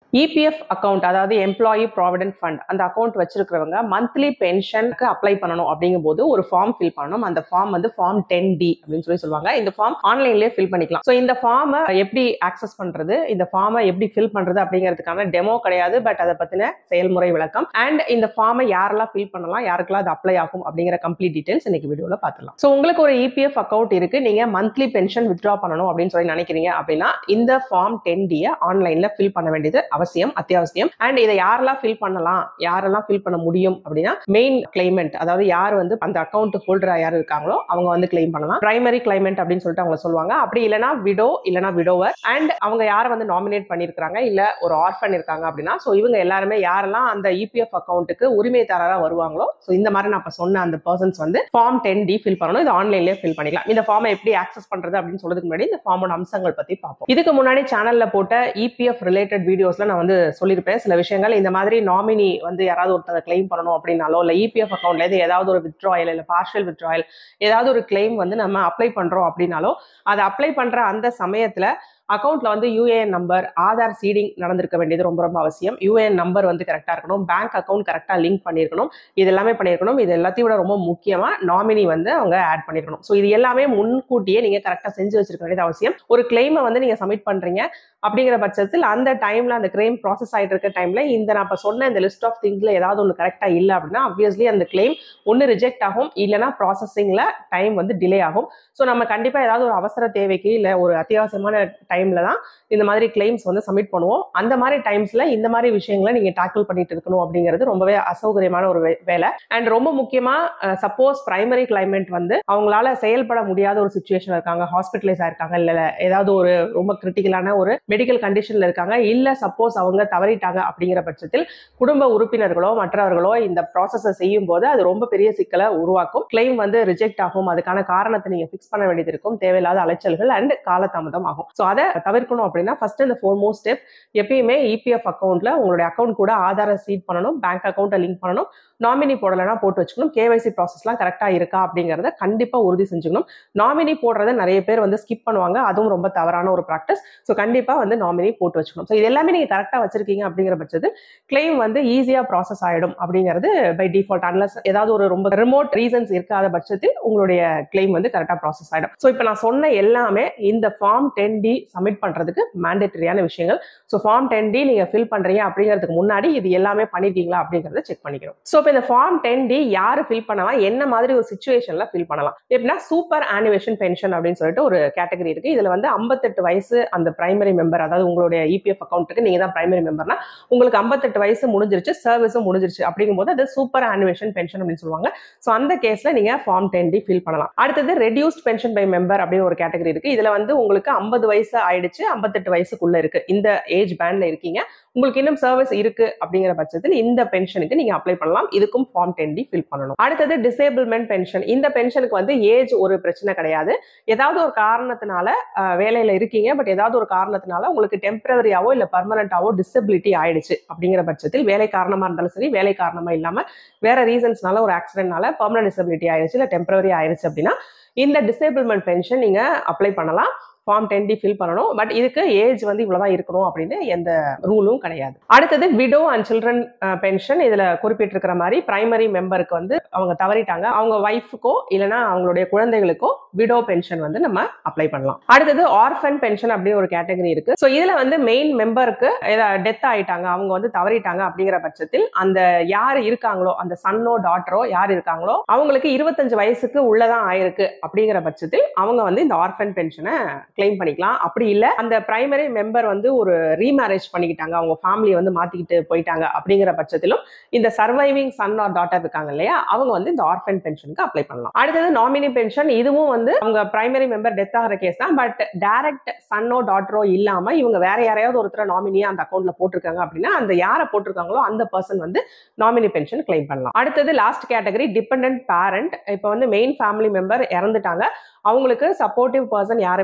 EPF account அதாவது employee provident fund அந்த account வச்சிருக்கிறவங்க மந்த்லி பென்ஷனுக்கு அப்ளை பண்ணணும் அப்படிங்கும் போது ஒரு ஃபார்ம் ஃபில் பண்ணணும் அந்த ஃபார்ம் வந்து ஃபார்ம் டென் டி அப்படின்னு சொல்லி சொல்லுவாங்க இந்த ஃபார்ம் ஆன்லைன்லேயே ஃபில் பண்ணிக்கலாம் ஸோ இந்த ஃபார்மை எப்படி ஆக்சஸ் பண்றது இந்த ஃபார்மை எப்படி ஃபில் பண்றது அப்படிங்கிறதுக்கான டெமோ கிடையாது பட் அதை பத்தின செயல்முறை விளக்கம் அண்ட் இந்த ஃபார்மை யாரெல்லாம் ஃபில் பண்ணலாம் யாருக்கெல்லாம் அது அப்ளை ஆகும் அப்படிங்கிற கம்ப்ளீட் டீடைல்ஸ் இன்னைக்கு வீடியோல பார்த்துலாம் ஸோ உங்களுக்கு ஒரு இபிஎஃப் அக்கௌண்ட் இருக்கு நீங்க மந்த்லி பென்ஷன் வித்ட்ரா பண்ணணும் அப்படின்னு சொல்லி நினைக்கிறீங்க அப்படின்னா இந்த ஃபார்ம் டென் டியை ஆன்லைன்ல ஃபில் பண்ண வேண்டியது அவசியம் அத்தியாவசியம் அண்ட் இதை யாரெல்லாம் ஃபில் பண்ணலாம் யாரெல்லாம் ஃபில் பண்ண முடியும் அப்படின்னா மெயின் கிளைமெண்ட் அதாவது யார் வந்து அந்த அக்கௌண்ட் ஹோல்டரா யார் இருக்காங்களோ அவங்க வந்து கிளைம் பண்ணலாம் பிரைமரி கிளைமெண்ட் அப்படின்னு சொல்லிட்டு அவங்க சொல்லுவாங்க அப்படி இல்லைனா விடோ இல்லைனா விடோவர் அண்ட் அவங்க யாரை வந்து நாமினேட் பண்ணியிருக்காங்க இல்ல ஒரு ஆர்ஃபன் இருக்காங்க அப்படின்னா ஸோ இவங்க எல்லாருமே யாரெல்லாம் அந்த இபிஎஃப் அக்கௌண்ட்டுக்கு உரிமைதாரராக வருவாங்களோ ஸோ இந்த மாதிரி நான் இப்போ சொன்ன அந்த பர்சன்ஸ் வந்து ஃபார்ம் டென் டி ஃபில் பண்ணணும் இது ஆன்லைன்லேயே ஃபில் பண்ணிக்கலாம் இந்த ஃபார்மை எப்படி ஆக்சஸ் பண்றது அப்படின்னு சொல்றதுக்கு முன்னாடி இந்த ஃபார்மோட அம்சங்கள் பத்தி பார்ப்போம் இதுக்கு முன்னாடி சேனல்ல போட்ட இபிஎஃப் ரிலேட்டட் வீடியோஸ்ல நான் வந்து சொல்லியிருப்பேன் சில விஷயங்கள் இந்த மாதிரி நாமினி வந்து யாராவது ஒருத்தங்க கிளைம் பண்ணணும் அப்படின்னாலோ இல்லை இபிஎஃப் அக்கௌண்ட்ல இருந்து ஏதாவது ஒரு வித்ட்ராயல் இல்லை பார்ஷியல் வித்ட்ராயல் ஏதாவது ஒரு கிளைம் வந்து நம்ம அப்ளை பண்றோம் அப்படின்னாலோ அதை அப்ளை பண்ற அந்த சமயத்துல அக்கௌண்ட்ல வந்து யூஏஎன் நம்பர் ஆதார் சீடிங் நடந்திருக்க வேண்டியது ரொம்ப ரொம்ப அவசியம் யூஏஎன் நம்பர் வந்து கரெக்டாக இருக்கணும் பேங்க் அக்கௌண்ட் கரெக்டாக லிங்க் பண்ணியிருக்கணும் இது எல்லாமே பண்ணியிருக்கணும் இது எல்லாத்தையும் விட ரொம்ப முக்கியமாக நாமினி வந்து அவங்க ஆட் பண்ணியிருக்கணும் ஸோ இது எல்லாமே முன்கூட்டியே நீங்கள் கரெக்டாக செஞ்சு வச்சிருக்க வேண்டியது அவசியம் ஒரு கிளைமை வந்து நீங்கள் சப்மிட் பண்ணுறீங்க அப்படிங்கிற பட்சத்தில் அந்த டைம்ல அந்த கிளைம் ப்ராசஸ் ஆகிட்டு இருக்க டைம்ல இந்த நான் இப்போ சொன்ன இந்த லிஸ்ட் ஆஃப் திங்ஸ்ல ஏதாவது ஒன்று கரெக்டாக இல்லை அப்படின்னா அப்வியஸ்லி அந்த கிளைம் ஒன்று ரிஜெக்ட் ஆகும் இல்லைனா ப்ராசஸிங்ல டைம் வந்து டிலே ஆகும் ஸோ நம்ம கண்டிப்பாக ஏதாவது ஒரு அவசர தேவைக்கு இல்லை ஒரு அத்தியாவசியமான டைம்ல தான் இந்த மாதிரி கிளைம்ஸ் வந்து சப்மிட் பண்ணுவோம் அந்த மாதிரி டைம்ஸ்ல இந்த மாதிரி விஷயங்களை நீங்க டேக்கிள் பண்ணிட்டு இருக்கணும் அப்படிங்கிறது ரொம்பவே அசௌகரியமான ஒரு வேலை அண்ட் ரொம்ப முக்கியமா சப்போஸ் பிரைமரி கிளைமேட் வந்து அவங்களால செயல்பட முடியாத ஒரு சுச்சுவேஷன் இருக்காங்க ஹாஸ்பிட்டலைஸ் ஆயிருக்காங்க இல்ல ஏதாவது ஒரு ரொம்ப கிரிட்டிக்கலான ஒரு மெடிக்கல் கண்டிஷன்ல இருக்காங்க இல்ல சப்போஸ் அவங்க தவறிட்டாங்க அப்படிங்கிற பட்சத்தில் குடும்ப உறுப்பினர்களோ மற்றவர்களோ இந்த ப்ராசஸை செய்யும் போது அது ரொம்ப பெரிய சிக்கலை உருவாக்கும் கிளைம் வந்து ரிஜெக்ட் ஆகும் அதுக்கான காரணத்தை நீங்க ஃபிக்ஸ் பண்ண வேண்டியது இருக்கும் தேவையில்லாத அலைச்சல்கள் அண்ட் காலதாமதம் ஆகும் ஸோ அதை தவிர்க்கணும் அப்படின்னா ஃபர்ஸ்ட் இந்த ஃபோர் மோஸ்ட் ஸ்டெப் எப்பயுமே இபிஎஃப் அக்கௌண்ட்ல உங்களுடைய அக்கௌண்ட் கூட ஆதார சீட் பண்ணணும் பேங்க் அக்கௌண்ட்டை லிங்க் பண்ணணும் நாமினி போடலைன்னா போட்டு வச்சுக்கணும் கேவைசி ப்ராசஸ்லாம் கரெக்டாக இருக்கா அப்படிங்கிறத கண்டிப்பாக உறுதி செஞ்சுக்கணும் நாமினி போடுறத நிறைய பேர் வந்து ஸ்கிப் பண்ணுவாங்க அதுவும் ரொம்ப தவறான ஒரு ப்ராக்டிஸ் ஸோ கண்டிப்பாக வந்து நாமினி போட்டு வச்சுக்கணும் ஸோ இது எல்லாமே நீங்கள் கரெக்டாக வச்சிருக்கீங்க அப்படிங்கிற பட்சத்தில் கிளைம் வந்து ஈஸியாக ப்ராசஸ் ஆகிடும் அப்படிங்கிறது பை டிஃபால்ட் அன்லஸ் ஏதாவது ஒரு ரொம்ப ரிமோட் ரீசன்ஸ் இருக்காத பட்சத்தில் உங்களுடைய கிளைம் வந்து கரெக்டாக ப்ராசஸ் ஆகிடும் ஸோ இப்போ நான் சொன்ன எல்லாமே இந்த ஃபார்ம் டென் டி சப்மிட் பண்ணுறதுக்கு மேண்டேட்டரியான விஷயங்கள் ஸோ ஃபார்ம் டென் டி நீங்கள் ஃபில் பண்ணுறீங்க அப்படிங்கிறதுக்கு முன்னாடி இது எல்லாமே பண்ணிருக்கீங்களா அப்படிங்கிறத செக் பண்ணிக்கணும் ஸோ இப்போ இந்த ஃபார்ம் டென் டி யார் ஃபில் பண்ணலாம் என்ன மாதிரி ஒரு சுச்சுவேஷன்ல ஃபில் பண்ணலாம் எப்படின்னா சூப்பர் ஆனிவேஷன் பென்ஷன் அப்படின்னு சொல்லிட்டு ஒரு கேட்டகரி இருக்கு இதுல வந்து ஐம்பத்தெட்டு வயசு அந்த பிரைமரி மெம்பர் அதாவது உங்களுடைய இபிஎஃப் அக்கௌண்ட்டுக்கு நீங்க தான் பிரைமரி மெம்பர்னா உங்களுக்கு ஐம்பத்தெட்டு வயசு முடிஞ்சிருச்சு சர்வீஸும் முடிஞ்சிருச்சு அப்படிங்கும்போது அது சூப்பர் ஆனிவேஷன் பென்ஷன் அப்படின்னு சொல்லுவாங்க ஸோ அந்த கேஸ்ல நீங்க ஃபார்ம் டென் டி ஃபில் பண்ணலாம் அடுத்தது ரெடியூஸ்ட் பென்ஷன் பை மெம்பர் அப்படின்னு ஒரு கேட்டகரி இருக்கு இதுல வந்து உங்களுக்கு ஐம்பது வயசு ஆயிடுச்சு ஐம்பத்தெட்டு வயசுக்குள்ள இருக்கு இந்த ஏஜ் பேண்ட்ல இருக்கீங்க உங்களுக்கு இன்னும் சர்வீஸ் இருக்கு அப்படிங்கிற பட்சத்தில் இந்த பென்ஷனுக்கு நீங்க அப்ளை பண்ணலாம் இதுக்கும் ஃபார்ம் டென் டி ஃபில் பண்ணணும் அடுத்தது டிசேபிள்மெண்ட் பென்ஷன் இந்த பென்ஷனுக்கு வந்து ஏஜ் ஒரு பிரச்சனை கிடையாது ஏதாவது ஒரு காரணத்தினால வேலையில இருக்கீங்க பட் ஏதாவது ஒரு காரணத்தினால உங்களுக்கு டெம்பரரியாவோ இல்ல பர்மனண்டாவோ டிசபிலிட்டி ஆயிடுச்சு அப்படிங்கிற பட்சத்தில் வேலை காரணமா இருந்தாலும் சரி வேலை காரணமா இல்லாம வேற ரீசன்ஸ்னால ஒரு ஆக்சிடென்ட்னால பர்மனன்ட் டிசபிலிட்டி ஆயிடுச்சு இல்ல டெம்பரரி ஆயிடுச்சு அப்படின்னா இந்த டிசேபிள்மெண்ட் பென்ஷன் நீங்க அப்ளை பண்ணலாம் ஃபார்ம் டென் டி ஃபில் பண்ணணும் பட் இதுக்கு ஏஜ் வந்து இவ்வளவுதான் இருக்கணும் அப்படின்னு எந்த ரூலும் கிடையாது அடுத்தது விடோ அண்ட் சில்ட்ரன் பென்ஷன் இதுல குறிப்பிட்டிருக்கிற மாதிரி பிரைமரி மெம்பருக்கு வந்து அவங்க தவறிட்டாங்க அவங்க ஒய்ஃபுக்கோ இல்லைன்னா அவங்களுடைய குழந்தைகளுக்கோ விடோ பென்ஷன் வந்து நம்ம அப்ளை பண்ணலாம் அடுத்தது ஆர்ஃபன் பென்ஷன் அப்படின்னு ஒரு கேட்டகரி இருக்கு ஸோ இதுல வந்து மெயின் மெம்பருக்கு டெத் ஆயிட்டாங்க அவங்க வந்து தவறிட்டாங்க அப்படிங்கிற பட்சத்தில் அந்த யார் இருக்காங்களோ அந்த சன்னோ டாட்டரோ யார் இருக்காங்களோ அவங்களுக்கு இருபத்தஞ்சு வயசுக்கு உள்ளதான் ஆயிருக்கு அப்படிங்கிற பட்சத்தில் அவங்க வந்து இந்த ஆர்ஃபன் பென்ஷனை கிளைம் பண்ணிக்கலாம் அப்படி இல்ல அந்த பிரைமரி மெம்பர் வந்து ஒரு ரீமேரேஜ் பண்ணிக்கிட்டாங்க அவங்க ஃபேமிலியை வந்து மாத்திக்கிட்டு போயிட்டாங்க அப்படிங்கிற பட்சத்திலும் இந்த சர்வைவிங் சன் ஆர் டாட்டர் இருக்காங்க இல்லையா அவங்க வந்து இந்த ஆர்ஃபன் பென்ஷனுக்கு அப்ளை பண்ணலாம் அடுத்தது நாமினி பென்ஷன் இதுவும் வந்து அவங்க பிரைமரி மெம்பர் டெத் ஆகிற கேஸ் தான் பட் டைரக்ட் சன்னோ டாட்டரோ இல்லாம இவங்க வேற யாரையாவது ஒருத்தர் நாமினியா அந்த அக்கௌண்ட்ல போட்டிருக்காங்க அப்படின்னா அந்த யாரை போட்டிருக்காங்களோ அந்த பர்சன் வந்து நாமினி பென்ஷன் கிளைம் பண்ணலாம் அடுத்தது லாஸ்ட் கேட்டகரி டிபெண்ட் பேரண்ட் இப்போ வந்து மெயின் ஃபேமிலி மெம்பர் இறந்துட்டாங்க அவங்களுக்கு சப்போர்ட்டிவ் பர்சன் யாருமே இல்லை அவங்க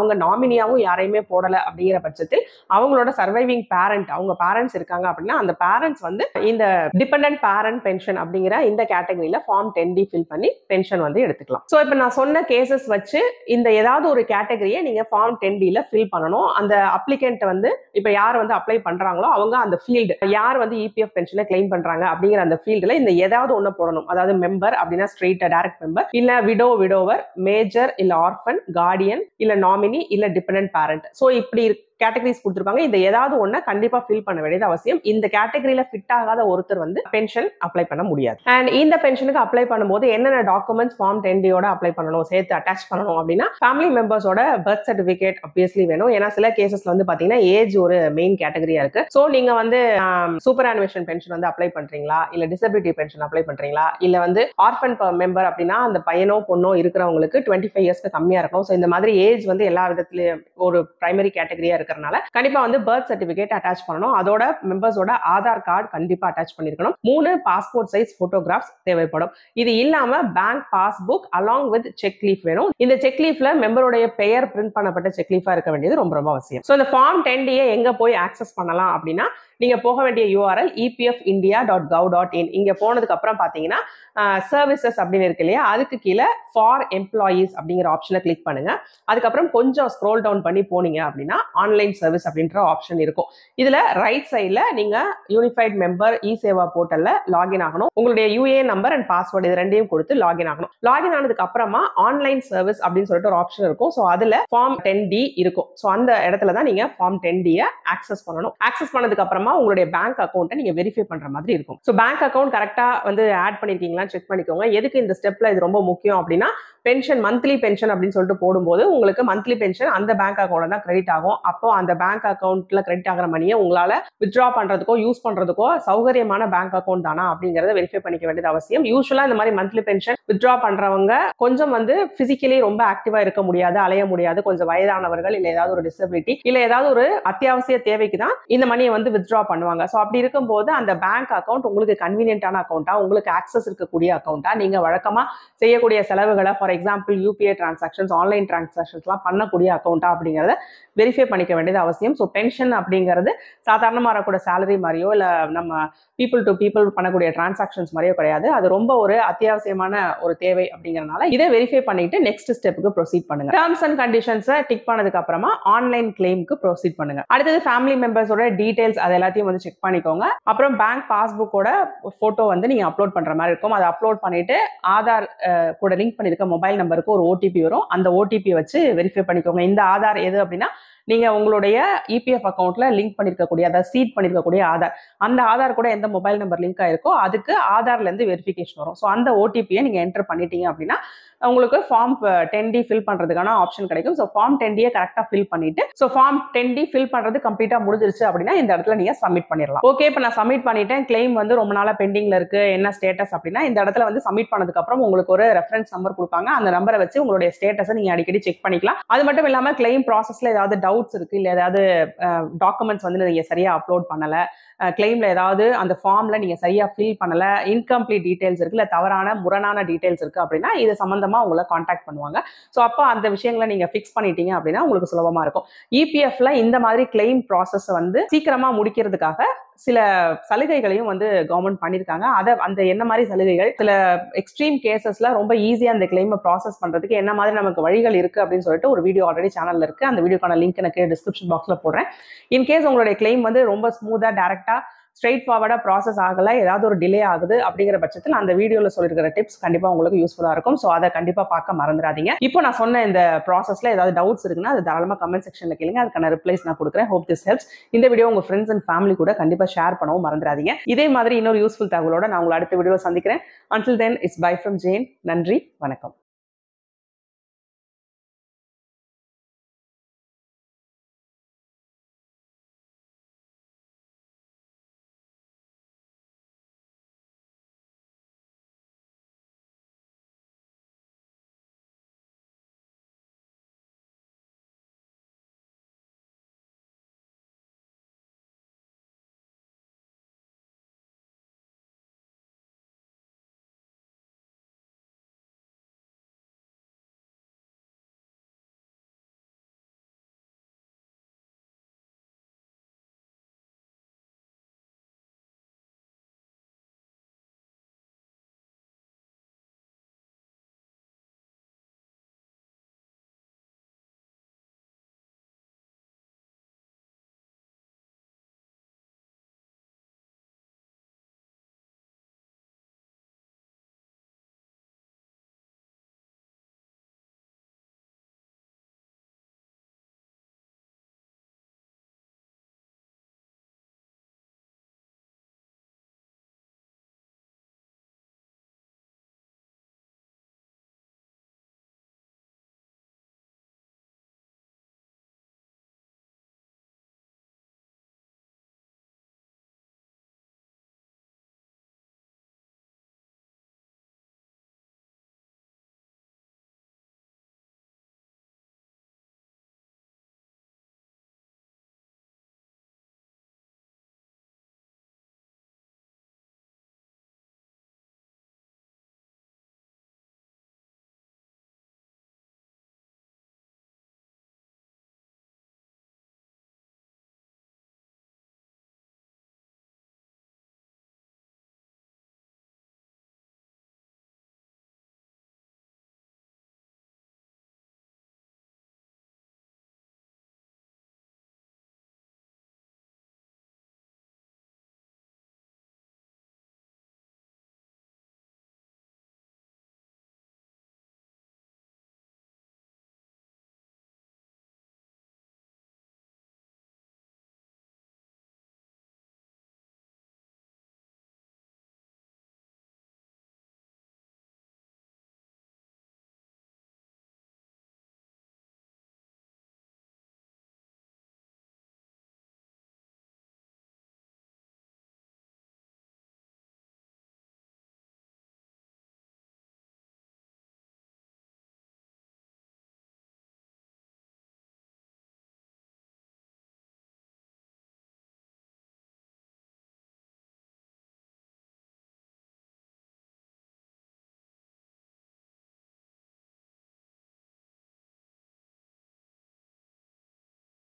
அவங்க நாமினியாவும் யாரையுமே போடல அப்படிங்கிற பட்சத்தில் அவங்களோட சர்வைவிங் பேரண்ட் அவங்க பேரண்ட்ஸ் இருக்காங்க அப்படின்னா அந்த பேரண்ட்ஸ் வந்து இந்த டிபெண்டன்ட் பேரண்ட் பென்ஷன் அப்படிங்கிற இந்த கேட்டகரியில ஃபார்ம் டென் டி ஃபில் பண்ணி பென்ஷன் வந்து எடுத்துக்கலாம் ஸோ இப்போ நான் சொன்ன கேசஸ் வச்சு இந்த ஏதாவது ஒரு கேட்டகரியை நீங்க ஃபார்ம் டென் டில ஃபில் பண்ணணும் அந்த அப்ளிகண்ட் வந்து இப்போ யார் வந்து அப்ளை பண்றாங்களோ அவங்க அந்த ஃபீல்டு யார் வந்து இபிஎஃப் பென்ஷனை கிளைம் பண்றாங்க அப்படிங்கிற அந்த ஃபீல்டுல இந்த ஏதாவது ஒன்று போடணும் அதாவது மெம்பர் அப்படின்னா ஸ்ட்ரெயிட் டைரக்ட் மெம்பர் இல்ல விடோ விடோவர் மேஜர் இல்ல ஆர்ஃபன் கார்டியன் இல்ல நாமினி இல்ல டிபெண்டன்ட் பேரண்ட் ஸோ இப்படி கேட்டகரிஸ் கொடுத்துருப்பாங்க இந்த ஏதாவது ஒண்ணு கண்டிப்பா ஃபில் பண்ண வேண்டியது அவசியம் இந்த கேட்டகரியில ஃபிட் ஆகாத ஒருத்தர் வந்து பென்ஷன் அப்ளை பண்ண முடியாது அண்ட் இந்த பென்ஷனுக்கு அப்ளை பண்ணும்போது என்னென்ன டாக்குமெண்ட்ஸ் ஃபார்ம் டென் டியோட அப்ளை பண்ணணும் சேர்த்து அட்டாச் பண்ணணும் அப்படின்னா ஃபேமிலி மெம்பர்ஸோட பர்த் சர்டிஃபிகேட் அப்வியஸ்லி வேணும் ஏன்னா சில கேசஸ்ல வந்து பாத்தீங்கன்னா ஏஜ் ஒரு மெயின் கேட்டகரியா இருக்கு ஸோ நீங்க வந்து சூப்பர் அனிமேஷன் பென்ஷன் வந்து அப்ளை பண்றீங்களா இல்ல டிசபிலிட்டி பென்ஷன் அப்ளை பண்றீங்களா இல்ல வந்து ஆர்ஃபன் மெம்பர் அப்படின்னா அந்த பையனோ பொண்ணோ இருக்கிறவங்களுக்கு டுவெண்ட்டி ஃபைவ் இயர்ஸ்க்கு கம்மியா இருக்கும் ஸோ இந்த மாதிரி ஏஜ் வந்து எல்லா விதத்துலயும் ஒரு பிரைமரி கேட்டகரியா இருக்கிறனால கண்டிப்பா வந்து பர்த் சர்டிபிகேட் அட்டாச் பண்ணணும் அதோட மெம்பர்ஸோட ஆதார் கார்டு கண்டிப்பா அட்டாச் பண்ணிருக்கணும் மூணு பாஸ்போர்ட் சைஸ் போட்டோகிராஃப்ஸ் தேவைப்படும் இது இல்லாம bank passbook along with cheque leaf வேணும் இந்த செக் லீஃப்ல மெம்பருடைய பெயர் பிரிண்ட் பண்ணப்பட்ட செக் லீஃபா இருக்க வேண்டியது ரொம்ப ரொம்ப அவசியம் ஸோ இந்த ஃபார்ம் டென் டியை எங்க போய் ஆக்சஸ் பண்ணலாம் அப்படின்னா நீங்க போக வேண்டிய URL EPF India dot gov dot in இங்க போனதுக்கு அப்புறம் பாத்தீங்கன்னா சர்வீசஸ் அப்படின்னு இருக்கு இல்லையா அதுக்கு கீழே ஃபார் எம்ப்ளாயீஸ் அப்படிங்கிற ஆப்ஷனை கிளிக் பண்ணுங்க அதுக்கப்புறம் கொஞ்சம் ஸ்க்ரோல் டவுன் பண்ணி போனீங்க அப்படின்னா ஆன்லைன் சர்வீஸ் அப்படின்ற ஆப்ஷன் இருக்கும் இதுல ரைட் சைட்ல நீங்க யூனிஃபைட் மெம்பர் இ சேவா போர்ட்டல்ல லாகின் ஆகணும் உங்களுடைய யூஏ நம்பர் அண்ட் பாஸ்வேர்டு இது ரெண்டையும் கொடுத்து லாகின் ஆகணும் லாகின் ஆனதுக்கு அப்புறமா ஆன்லைன் சர்வீஸ் அப்படின்னு சொல்லிட்டு ஒரு ஆப்ஷன் இருக்கும் ஸோ அதுல ஃபார்ம் டென் டி இருக்கும் ஸோ அந்த இடத்துல தான் நீங்க ஃபார்ம் டென் டியை ஆக்சஸ் பண்ணணும் ஆக்சஸ் பண்ணதுக்கு அப்புறமா உங்களுடைய பேங்க் அக்கௌண்ட்டை நீங்க வெரிஃபை பண்ற மாதிரி இருக்கும் ஸோ பேங்க் அக்கௌண்ட் கரெக்டா வந்து ஆட் பண்ணிருக்கீங்களா செக் பண்ணிக்கோங்க எதுக்கு இந்த ஸ்டெப்ல இது ரொம்ப முக்கியம் அப்படின்னா பென்ஷன் மந்த்லி பென்ஷன் அப்படின்னு சொல்லிட்டு போடும்போது உங்களுக்கு மந்த்லி பென்ஷன் அந்த பேங்க் அக்கௌண்ட் தான் கிரெடிட் ஆகும் அப்போ அந்த பேங்க் அக்கௌண்ட்ல கிரெடிட் ஆகிற மணியை உங்களால வித்ட்ரா பண்றதுக்கோ யூஸ் பண்றதுக்கோ சௌகரியமான பேங்க் அக்கௌண்ட் தானா அப்படிங்கறத வெரிஃபை பண்ணிக்க வேண்டியது அவசியம் யூஸ்வலா இந்த மாதிரி மந்த்லி பென்ஷன் வித்ட்ரா பண்றவங்க கொஞ்சம் வந்து பிசிக்கலி ரொம்ப ஆக்டிவா இருக்க முடியாது அலைய முடியாது கொஞ்சம் வயதானவர்கள் இல்ல ஏதாவது ஒரு டிசபிலிட்டி இல்ல ஏதாவது ஒரு அத்தியாவசிய தேவைக்கு தான் இந்த மணியை வந்து வித்ட்ரா பண்ணுவாங்க ஸோ அப்படி இருக்கும்போது அந்த பேங்க் அக்கௌண்ட் உங்களுக்கு கன்வீனியன்டான அக்கௌண்டா உங்களுக்கு ஆக்சஸ் இருக்கக்கூடிய அக்கௌண்டா நீங்க வழக்கமா செய்யக்கூடிய செலவுகளை for example UPI transactions online டிரான்சாக்ஷன்ஸ்லாம் பண்ணக்கூடிய அக்கௌண்ட்டா அப்படிங்கிறத வெரிஃபை பண்ணிக்க வேண்டியது அவசியம் ஸோ பென்ஷன் அப்படிங்கிறது சாதாரணமாக வரக்கூடிய சேலரி மாதிரியோ இல்லை நம்ம பீப்புள் டு பீப்புள் பண்ணக்கூடிய டிரான்சாக்ஷன்ஸ் மாதிரியோ கிடையாது அது ரொம்ப ஒரு அத்தியாவசியமான ஒரு தேவை அப்படிங்கறனால இதை வெரிஃபை பண்ணிட்டு நெக்ஸ்ட் ஸ்டெப்புக்கு ப்ரொசீட் பண்ணுங்க டேர்ம்ஸ் அண்ட் கண்டிஷன்ஸை டிக் பண்ணதுக்கு அப்புறமா ஆன்லைன் கிளைம்க்கு ப்ரொசீட் பண்ணுங்க அடுத்தது ஃபேமிலி மெம்பர்ஸோட டீடைல்ஸ் அது எல்லாத்தையும் வந்து செக் பண்ணிக்கோங்க அப்புறம் பேங்க் பாஸ்புக்கோட போட்டோ வந்து நீங்க அப்லோட் பண்ற மாதிரி இருக்கும் அதை அப்லோட் பண்ணிட்டு ஆதார் கூட லிங்க் பண்ணிருக்க மொபைல் நம்பருக்கு ஒரு ஓடிபி வரும் அந்த ஓடிபி வச்சு வெரிஃபை பண்ணிக்கோங்க இந்த ஆதார் எது அப்படின்னா நீங்க உங்களுடைய இபிஎஃப் அக்கௌண்ட்ல லிங்க் பண்ணிருக்கக்கூடிய அதாவது சீட் பண்ணிருக்கக்கூடிய ஆதார் அந்த ஆதார் கூட எந்த மொபைல் நம்பர் லிங்க் ஆயிருக்கோ அதுக்கு ஆதார்ல இருந்து வெரிஃபிகேஷன் வரும் ஸோ அந்த ஓடிபியை நீங்க என்டர் பண்ணிட்டீங்க அப்படின்னா உங்களுக்கு ஃபார்ம் டென் டி ஃபில் பண்றதுக்கான ஆப்ஷன் கிடைக்கும் ஸோ ஃபார்ம் டென் டியை கரெக்டாக ஃபில் பண்ணிட்டு so form ten D fill பண்றது கம்ப்ளீட்டா முடிஞ்சிருச்சு அப்படின்னா இந்த இடத்துல நீங்க சப்மிட் பண்ணிடலாம் ஓகே இப்போ நான் சப்மிட் பண்ணிட்டேன் கிளைம் வந்து ரொம்ப நாளா பெண்டிங்ல இருக்கு என்ன ஸ்டேட்டஸ் அப்படின்னா இந்த இடத்துல வந்து சப்மிட் பண்ணதுக்கு அப்புறம் உங்களுக்கு ஒரு ரெஃபரன்ஸ் நம்பர் கொடுப்பாங்க அந்த நம்பரை வச்சு உங்களுடைய ஸ்டேட்டஸை நீங்க அடிக்கடி செக் பண்ணிக்கலாம் அது மட்டும் இல்லாம கிளைம் ப்ராசஸ்ல ஏதாவது டவுட்ஸ் இருக்கு இல்ல ஏதாவது டாக்குமெண்ட்ஸ் வந்து நீங்க சரியா அப்லோட் பண்ணல கிளைம்ல ஏதாவது அந்த ஃபார்ம்ல நீங்க சரியா ஃபில் பண்ணல இன்கம்ப்ளீட் டீடைல்ஸ் இருக்கு இல்ல தவறான முரணான டீடைல்ஸ் இருக்கு அப்படின்னா இது சம்பந்தமா உங்களை காண்டாக்ட் பண்ணுவாங்க ஸோ அப்போ அந்த விஷயங்களை நீங்க ஃபிக்ஸ் பண்ணிட்டீங்க அப்படின்னா உங்களுக்கு சுலபமா இருக்கும் இபிஎஃப்ல இந்த மாதிரி கிளைம் ப்ராசஸ் வந்து சீக்கிரமா முடிக்கிறதுக்காக சில சலுகைகளையும் வந்து கவர்மெண்ட் பண்ணியிருக்காங்க அதை அந்த என்ன மாதிரி சலுகைகள் சில எக்ஸ்ட்ரீம் கேசஸ்ல ரொம்ப ஈஸியா அந்த கிளைமை ப்ராசஸ் பண்றதுக்கு என்ன மாதிரி நமக்கு வழிகள் இருக்கு அப்படின்னு சொல்லிட்டு ஒரு வீடியோ ஆல்ரெடி சேனல்ல இருக்கு அந்த வீடியோக்கான லிங்க் எனக்கு டிஸ்கிரிப்ஷன் பாக்ஸ்ல போடுறேன் இன்கேஸ் உங்களுடைய கிளைம் வந்து ரொம்ப ஸ்மூத்தா டேரக்டா ஸ்ட்ரெயிட் ஃபார்வர்டாக ப்ராசஸ் ஆகலை ஏதாவது ஒரு டிலே ஆகுது அப்படிங்கிற பட்சத்தில் அந்த வீடியோவில் சொல்லியிருக்கிற டிப்ஸ் கண்டிப்பாக உங்களுக்கு யூஸ்ஃபுல்லாக இருக்கும் ஸோ அதை கண்டிப்பாக பார்க்க மறந்துடாதீங்க இப்போ நான் சொன்ன இந்த ப்ராசஸில் ஏதாவது டவுட்ஸ் இருக்குன்னா அது தாராளமாக கமெண்ட் செக்ஷனில் கேளுங்க அதுக்கான ரிப்ளைஸ் நான் கொடுக்குறேன் ஹோப் திஸ் ஹெல்ப்ஸ் இந்த வீடியோ உங்கள் ஃப்ரெண்ட்ஸ் அண்ட் ஃபேமிலி கூட கண்டிப்பாக ஷேர் பண்ணவும் மறந்துடாதீங்க இதே மாதிரி இன்னொரு யூஸ்ஃபுல் தகவலோட நான் உங்களை அடுத்த வீடியோவில் சந்திக்கிறேன் until then it's bye from Jain நன்றி வணக்கம்